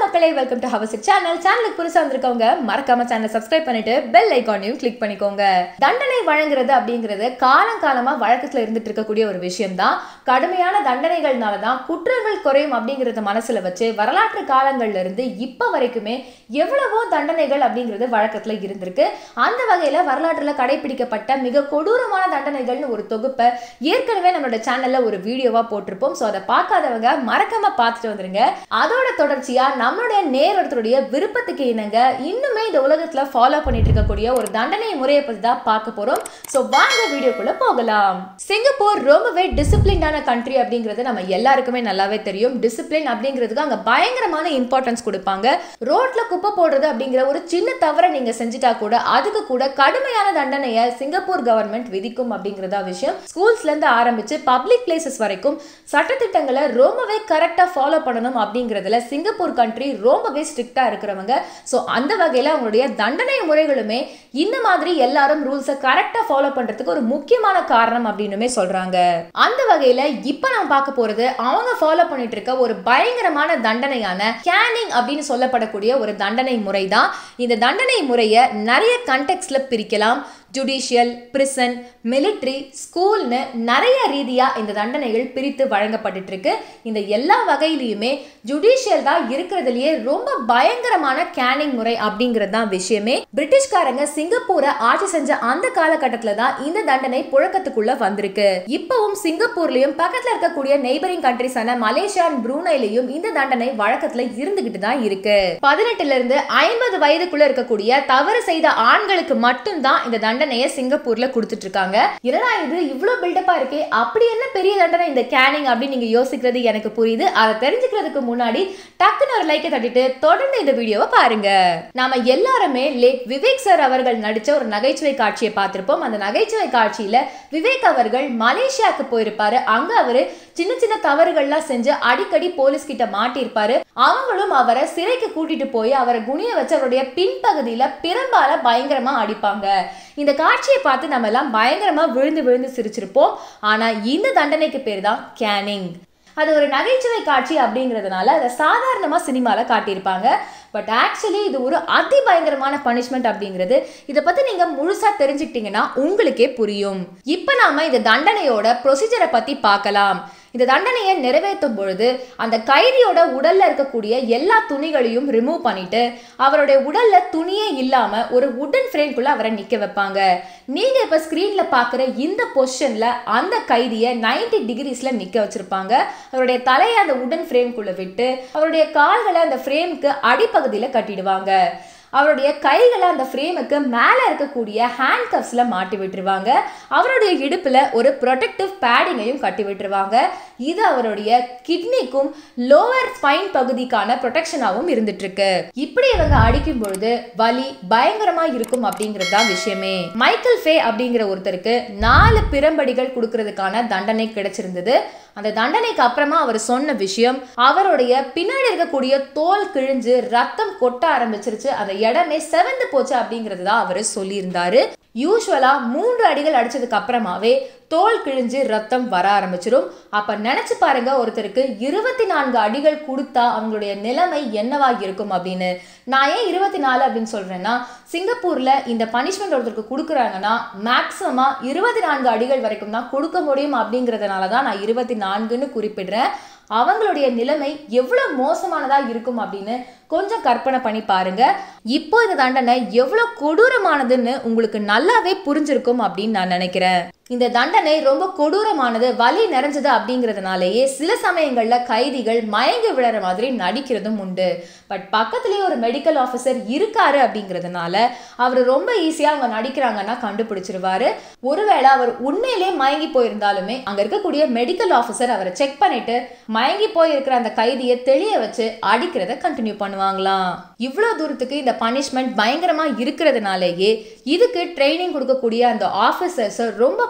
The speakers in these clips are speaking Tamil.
மக்களே வெல்கம் டு ஹவஸ் சேனல் சேனலுக்கு புதுசாக வந்திருக்கவங்க மறக்காம சேனல் சப்ஸ்கிரைப் பண்ணிட்டு பெல் ஐக்கானையும் கிளிக் பண்ணிக்கோங்க தண்டனை வழங்குறது அப்படிங்கிறது காலம் காலமா வழக்கத்துல இருந்துட்டு இருக்கக்கூடிய ஒரு விஷயம் தான் கடுமையான தண்டனைகள்னால தான் குற்றங்கள் குறையும் அப்படிங்கறத மனசுல வச்சு வரலாற்று காலங்கள்ல இருந்து இப்ப வரைக்குமே எவ்வளவோ தண்டனைகள் அப்படிங்கிறது வழக்கத்துல இருந்திருக்கு அந்த வகையில வரலாற்றுல கடைபிடிக்கப்பட்ட மிக கொடூரமான தண்டனைகள்னு ஒரு தொகுப்பை ஏற்கனவே நம்மளோட சேனல்ல ஒரு வீடியோவா போட்டிருப்போம் ஸோ அதை பார்க்காதவங்க மறக்காம பார்த்துட்டு வந்துருங்க அதோட தொடர்ச்சியா நம்மளுடைய நேரத்துடைய விருப்பத்துக்கு இணங்க இன்னுமே இந்த உலகத்துல ஃபாலோ பண்ணிட்டு இருக்கக்கூடிய ஒரு தண்டனை முறையை பத்தி தான் பார்க்க போறோம் ஸோ வாங்க வீடியோக்குள்ள போகலாம் சிங்கப்பூர் ரொம்பவே டிசிப்ளின்டான கண்ட்ரி அப்படிங்கிறது நம்ம எல்லாருக்குமே நல்லாவே தெரியும் டிசிப்ளின் அப்படிங்கிறதுக்கு அங்க பயங்கரமான இம்பார்ட்டன்ஸ் கொடுப்பாங்க ரோட்ல குப்பை போடுறது அப்படிங்கிற ஒரு சின்ன தவறை நீங்க செஞ்சுட்டா கூட அதுக்கு கூட கடுமையான தண்டனையை சிங்கப்பூர் கவர்மெண்ட் விதிக்கும் அப்படிங்கிறதா விஷயம் ஸ்கூல்ஸ்ல இருந்து ஆரம்பிச்சு பப்ளிக் பிளேசஸ் வரைக்கும் சட்டத்திட்டங்களை ரொம்பவே கரெக்டா ஃபாலோ பண்ணணும் அப்படிங்கிறதுல சிங்கப்பூர் கண்ட்ரி ரொம்பவே ஸ்ட்ரிக்டா இருக்கிறவங்க ஸோ அந்த வகையில அவங்களுடைய தண்டனை முறைகளுமே இந்த மாதிரி எல்லாரும் ரூல்ஸை கரெக்டா ஃபாலோ பண்றதுக்கு ஒரு முக்கியமான காரணம் அப்படின்னுமே சொல்றாங்க அந்த வகையில இப்ப நான் பார்க்க போறது அவங்க ஃபாலோ பண்ணிட்டு இருக்க ஒரு பயங்கரமான தண்டனையான கேனிங் அப்படின்னு சொல்லப்படக்கூடிய ஒரு தண்டனை முறை தான் இந்த தண்டனை முறையை நிறைய கண்டெக்ட்ஸ்ல பிரிக்கலாம் ஜுடிஷியல் பிரிசன் மிலிட்ரி ஸ்கூல்னு நிறைய ரீதியாக இந்த தண்டனைகள் பிரித்து வழங்கப்பட்டுட்டு இருக்கு இந்த எல்லா வகையிலையுமே ஜுடிஷியல் தான் இருக்கிறதுலயே ரொம்ப பயங்கரமான கேனிங் முறை அப்படிங்கிறது தான் விஷயமே பிரிட்டிஷ்காரங்க சிங்கப்பூரை ஆட்சி செஞ்ச அந்த காலகட்டத்தில் தான் இந்த தண்டனை புழக்கத்துக்குள்ள வந்திருக்கு இப்பவும் சிங்கப்பூர்லயும் பக்கத்துல இருக்கக்கூடிய நெய்பரிங் கண்ட்ரிஸான மலேசியா அண்ட் ப்ரூனைலையும் இந்த தண்டனை வழக்கத்துல இருந்துகிட்டு தான் இருக்கு பதினெட்டுல இருந்து ஐம்பது வயதுக்குள்ள இருக்கக்கூடிய தவறு செய்த ஆண்களுக்கு மட்டும்தான் இந்த தண்டனையை சிங்கப்பூர்ல கொடுத்துட்டு இருக்காங்க என்னடா இது இவ்வளவு பில்டப்பா இருக்கே அப்படி என்ன பெரிய தண்டனை இந்த கேனிங் அப்படின்னு நீங்க யோசிக்கிறது எனக்கு புரியுது அதை தெரிஞ்சுக்கிறதுக்கு முன்னாடி டக்குன்னு ஒரு லைக்கை தட்டிட்டு தொடர்ந்து இந்த வீடியோவை பாருங்க நாம எல்லாருமே லேட் விவேக் சார் அவர்கள் நடிச்ச ஒரு நகைச்சுவை காட்சியை பார்த்திருப்போம் அந்த நகைச்சுவை காட்சியில விவேக் அவர்கள் மலேசியாவுக்கு போயிருப்பாரு அங்க அவரு சின்ன சின்ன தவறுகள்லாம் செஞ்சு அடிக்கடி போலீஸ் கிட்ட மாட்டியிருப்பாரு அவங்களும் அவரை சிறைக்கு கூட்டிட்டு போய் அவரை குனிய வச்சு அவருடைய பின்பகுதியில பிரம்பால பயங்கரமா அடிப்பாங்க இந்த காட்சியை பார்த்து நம்ம எல்லாம் பயங்கரமா விழுந்து விழுந்து சிரிச்சிருப்போம் ஆனா இந்த தண்டனைக்கு பேர் தான் கேனிங் அது ஒரு நகைச்சுவை காட்சி அப்படிங்கிறதுனால அதை சாதாரணமாக சினிமாவில் காட்டியிருப்பாங்க பட் ஆக்சுவலி இது ஒரு அதி பயங்கரமான பனிஷ்மெண்ட் அப்படிங்கிறது இதை பற்றி நீங்கள் முழுசாக தெரிஞ்சுக்கிட்டீங்கன்னா உங்களுக்கே புரியும் இப்போ நாம இந்த தண்டனையோட ப்ரொசீஜரை பற்றி பார்க்கலாம் இந்த தண்டனையை நிறைவேற்றும் பொழுது அந்த கைதியோட உடல்ல இருக்கக்கூடிய எல்லா துணிகளையும் ரிமூவ் பண்ணிட்டு அவருடைய உடல்ல துணியே இல்லாம ஒரு உடன் ஃப்ரேம்குள்ள அவரை நிக்க வைப்பாங்க நீங்க இப்ப ஸ்கிரீன்ல பாக்குற இந்த பொசிஷன்ல அந்த கைதியை நைன்டி டிகிரிஸ்ல நிக்க வச்சிருப்பாங்க அவருடைய தலையை அந்த உடன் ஃப்ரேம்குள்ள விட்டு அவருடைய கால்களை அந்த ஃப்ரேமுக்கு அடிப்பகுதியில கட்டிடுவாங்க அவருடைய கைகளை அந்த ஃப்ரேமுக்கு மேலே இருக்கக்கூடிய ஹேண்ட் கப்ஸில் மாட்டி விட்டுருவாங்க அவருடைய இடுப்பில் ஒரு ப்ரொடெக்டிவ் பேடிங்கையும் கட்டி விட்டுருவாங்க இது அவருடைய கிட்னிக்கும் லோவர் ஸ்பைன் பகுதிக்கான ப்ரொடெக்ஷனாகவும் இருந்துட்டு இருக்கு இப்படி இவங்க அடிக்கும் பொழுது வலி பயங்கரமா இருக்கும் அப்படிங்கிறது தான் விஷயமே மைக்கேல் ஃபே அப்படிங்கிற ஒருத்தருக்கு நாலு பிரம்படிகள் கொடுக்கறதுக்கான தண்டனை கிடைச்சிருந்தது அந்த தண்டனைக்கு அப்புறமா அவர் சொன்ன விஷயம் அவருடைய பின்னாடி இருக்கக்கூடிய தோல் கிழிஞ்சு ரத்தம் கொட்ட ஆரம்பிச்சிருச்சு அந்த இடமே செவந்து போச்சு அப்படிங்கிறது தான் அவர் சொல்லியிருந்தாரு யூஸ்வலா மூன்று அடிகள் அடிச்சதுக்கு அப்புறமாவே தோல் கிழிஞ்சு ரத்தம் வர ஆரம்பிச்சிடும் அப்ப நினைச்சு பாருங்க ஒருத்தருக்கு இருபத்தி நான்கு அடிகள் கொடுத்தா அவங்களுடைய நிலைமை என்னவா இருக்கும் அப்படின்னு நான் ஏன் இருபத்தி நாலு அப்படின்னு சொல்றேன்னா சிங்கப்பூர்ல இந்த பனிஷ்மெண்ட் ஒருத்தருக்கு கொடுக்குறாங்கன்னா மேக்சிமமா இருபத்தி நான்கு அடிகள் வரைக்கும் தான் கொடுக்க முடியும் அப்படிங்கிறதுனால தான் நான் இருபத்தி நான்குன்னு குறிப்பிடுறேன் அவங்களுடைய நிலைமை எவ்வளவு மோசமானதா இருக்கும் அப்படின்னு கொஞ்சம் கற்பனை பண்ணி பாருங்க இப்போ இந்த தண்டனை எவ்வளவு கொடூரமானதுன்னு உங்களுக்கு நல்லாவே புரிஞ்சிருக்கும் அப்படின்னு நான் நினைக்கிறேன் இந்த தண்டனை ரொம்ப கொடூரமானது வலி நிறைஞ்சது அப்படிங்கிறதுனாலேயே சில சமயங்கள்ல கைதிகள் மயங்கி விழற மாதிரி நடிக்கிறதும் உண்டு பட் பக்கத்துலேயே ஒரு மெடிக்கல் ஆஃபீஸர் இருக்காரு அப்படிங்கிறதுனால அவர் ரொம்ப ஈஸியாக அவங்க நடிக்கிறாங்கன்னா கண்டுபிடிச்சிருவாரு ஒருவேளை அவர் உண்மையிலே மயங்கி போயிருந்தாலுமே அங்க இருக்கக்கூடிய மெடிக்கல் ஆஃபீஸர் அவரை செக் பண்ணிட்டு மயங்கி போயிருக்கிற அந்த கைதியை தெளிய வச்சு அடிக்கிறத கண்டினியூ பண்ணுவாங்களாம் இவ்வளோ தூரத்துக்கு இந்த பனிஷ்மெண்ட் பயங்கரமா இருக்கிறதுனாலேயே இதுக்கு ட்ரைனிங் கொடுக்கக்கூடிய அந்த ஆஃபீஸர்ஸ் ரொம்ப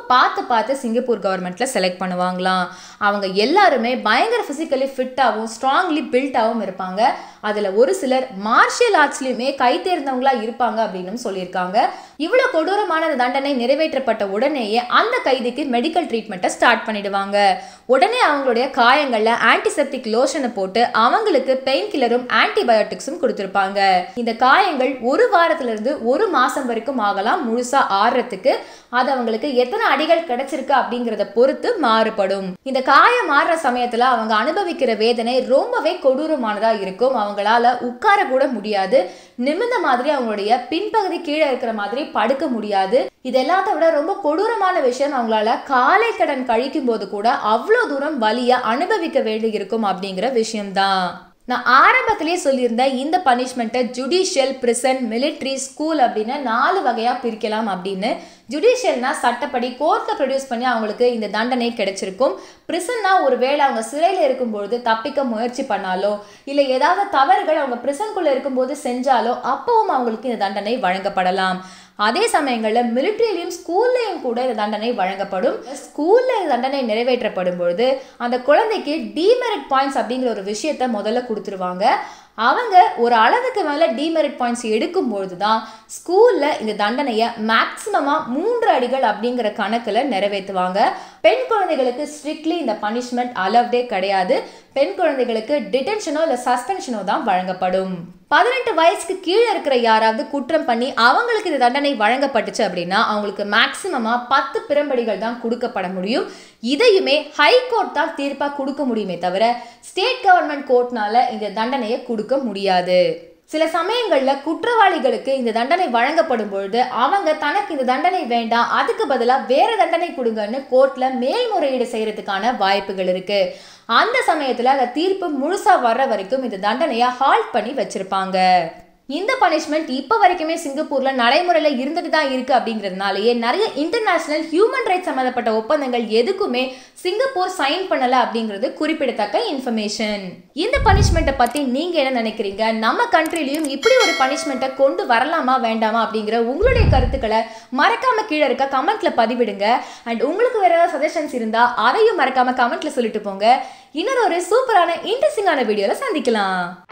பார்த்து பார்த்து சிங்கப்பூர் கவர்மெண்ட்ல செலக்ட் பண்ணுவாங்களாம் அவங்க எல்லாருமே பயங்கர ஃபிசிக்கலி ஃபிட்டாகவும் ஸ்ட்ராங்லி பில்ட்டாகவும் இருப்பாங்க அதில் ஒரு சிலர் மார்ஷியல் ஆர்ட்ஸ்லையுமே கை தேர்ந்தவங்களா இருப்பாங்க அப்படின்னு சொல்லியிருக்காங்க இவ்வளோ கொடூரமான அந்த தண்டனை நிறைவேற்றப்பட்ட உடனேயே அந்த கைதிக்கு மெடிக்கல் ட்ரீட்மெண்ட்டை ஸ்டார்ட் பண்ணிடுவாங்க உடனே அவங்களுடைய காயங்களில் ஆன்டிசெப்டிக் லோஷனை போட்டு அவங்களுக்கு பெயின் கில்லரும் ஆன்டிபயோட்டிக்ஸும் கொடுத்துருப்பாங்க இந்த காயங்கள் ஒரு வாரத்துல இருந்து ஒரு மாசம் வரைக்கும் ஆகலாம் முழுசா ஆறுறதுக்கு அது அவங்களுக்கு எத்தனை அடிகள் கிடைச்சிருக்கு அப்படிங்கிறத பொறுத்து மாறுபடும் இந்த காயம் மாறுற சமயத்துல அவங்க அனுபவிக்கிற வேதனை ரொம்பவே கொடூரமானதா இருக்கும் அவங்களால உட்கார கூட முடியாது நிமிர்ந்த மாதிரி அவங்களுடைய பின்பகுதி கீழே இருக்கிற மாதிரி படுக்க முடியாது இது எல்லாத்த விட ரொம்ப கொடூரமான விஷயம் அவங்களால காலை கடன் கழிக்கும் போது கூட அவ்வளோ தூரம் வலியை அனுபவிக்க வேண்டி இருக்கும் அப்படிங்கிற விஷயம்தான் நான் ஆரம்பத்திலேயே சொல்லியிருந்தேன் இந்த பனிஷ்மெண்ட்டை ஜுடிஷியல் பிரிசன் மிலிட்ரி ஸ்கூல் அப்படின்னு நாலு வகையாக பிரிக்கலாம் அப்படின்னு ஜுடிஷியல்னா சட்டப்படி கோர்ட்டில் ப்ரொடியூஸ் பண்ணி அவங்களுக்கு இந்த தண்டனை கிடைச்சிருக்கும் பிரிசன்னா ஒரு வேளை அவங்க சிறையில் இருக்கும்பொழுது தப்பிக்க முயற்சி பண்ணாலோ இல்லை ஏதாவது தவறுகள் அவங்க பிரிசனுக்குள்ளே இருக்கும்போது செஞ்சாலோ அப்பவும் அவங்களுக்கு இந்த தண்டனை வழங்கப்படலாம் அதே சமயங்களில் மிலிட்ரியிலையும் ஸ்கூல்லையும் கூட இந்த தண்டனை வழங்கப்படும் ஸ்கூல்ல இந்த தண்டனை நிறைவேற்றப்படும் பொழுது அந்த குழந்தைக்கு டிமெரிட் பாயிண்ட்ஸ் அப்படிங்கிற ஒரு விஷயத்த முதல்ல கொடுத்துருவாங்க அவங்க ஒரு அளவுக்கு மேலே டிமெரிட் பாயிண்ட்ஸ் எடுக்கும்பொழுது தான் ஸ்கூலில் இந்த தண்டனையை மேக்ஸிமமாக மூன்று அடிகள் அப்படிங்கிற கணக்கில் நிறைவேற்றுவாங்க பெண் குழந்தைகளுக்கு ஸ்ட்ரிக்ட்லி இந்த பனிஷ்மெண்ட் அலவ்டே கிடையாது பெண் குழந்தைகளுக்கு டிடென்ஷனோ இல்லை சஸ்பென்ஷனோ தான் வழங்கப்படும் பதினெட்டு வயசுக்கு கீழே இருக்கிற யாராவது குற்றம் பண்ணி அவங்களுக்கு இந்த தண்டனை வழங்கப்பட்டுச்சு அப்படின்னா அவங்களுக்கு மேக்சிமமாக பத்து பிரம்படிகள் தான் கொடுக்கப்பட முடியும் இதையுமே ஹை கோர்ட் தான் தீர்ப்பாக கொடுக்க முடியுமே தவிர ஸ்டேட் கவர்மெண்ட் கோர்ட்னால இந்த தண்டனையை கொடுக்க முடியாது சில சமயங்களில் குற்றவாளிகளுக்கு இந்த தண்டனை வழங்கப்படும் பொழுது அவங்க தனக்கு இந்த தண்டனை வேண்டாம் அதுக்கு பதிலாக வேற தண்டனை கொடுங்கன்னு கோர்ட்டில் மேல்முறையீடு செய்யறதுக்கான வாய்ப்புகள் இருக்கு அந்த சமயத்தில் அந்த தீர்ப்பு முழுசா வர்ற வரைக்கும் இந்த தண்டனையை ஹால்ட் பண்ணி வச்சிருப்பாங்க இந்த பனிஷ்மெண்ட் இப்போ வரைக்குமே சிங்கப்பூர்ல நடைமுறையில் இருந்துட்டு தான் இருக்கு அப்படிங்கிறதுனாலயே நிறைய இன்டர்நேஷனல் ஹியூமன் ரைட்ஸ் சம்மந்தப்பட்ட ஒப்பந்தங்கள் எதுக்குமே சிங்கப்பூர் சைன் பண்ணல அப்படிங்கிறது குறிப்பிடத்தக்க இன்ஃபர்மேஷன் இந்த பனிஷ்மெண்ட்டை பத்தி நீங்க என்ன நினைக்கிறீங்க நம்ம கண்ட்ரிலையும் இப்படி ஒரு பனிஷ்மெண்ட்டை கொண்டு வரலாமா வேண்டாமா அப்படிங்கிற உங்களுடைய கருத்துக்களை மறக்காம கீழே இருக்க கமெண்ட்ல பதிவிடுங்க அண்ட் உங்களுக்கு வேற ஏதாவது சஜஷன்ஸ் இருந்தா அதையும் மறக்காம கமெண்ட்ல சொல்லிட்டு போங்க இன்னொரு ஒரு சூப்பரான இன்ட்ரெஸ்டிங்கான வீடியோல சந்திக்கலாம்